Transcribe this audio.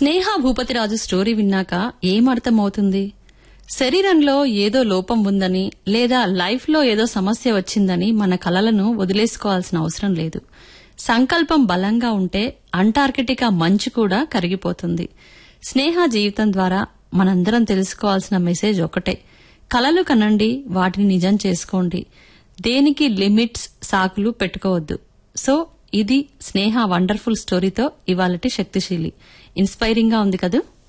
స్నేహ Bhupathiraju story విన్నాక ఏం అర్థమవుతుంది శరీరంలో ఏదో లోపం ఉందని లేదా లైఫ్లో ఏదో సమస్య వచ్చిందని మన కలలను వదిలేసుకోవాల్సిన అవసరం లేదు సంకల్పం బలంగా ఉంటే అంటార్కిటికా మంచు కూడా కరిగిపోతుంది స్నేహ జీవితం ద్వారా మనందరం తెలుసుకోవాల్సిన మెసేజ్ ఒకటే కలలు కనండి వాటిని నిజం చేసుకోండి దేనికి లిమిట్స్ సాకులు పెట్టుకోవద్దు సో ఇది స్నేహ వండర్ఫుల్ స్టోరీతో ఇవాళటి శక్తిశీలి ఇన్స్పైరింగ్ గా ఉంది కదూ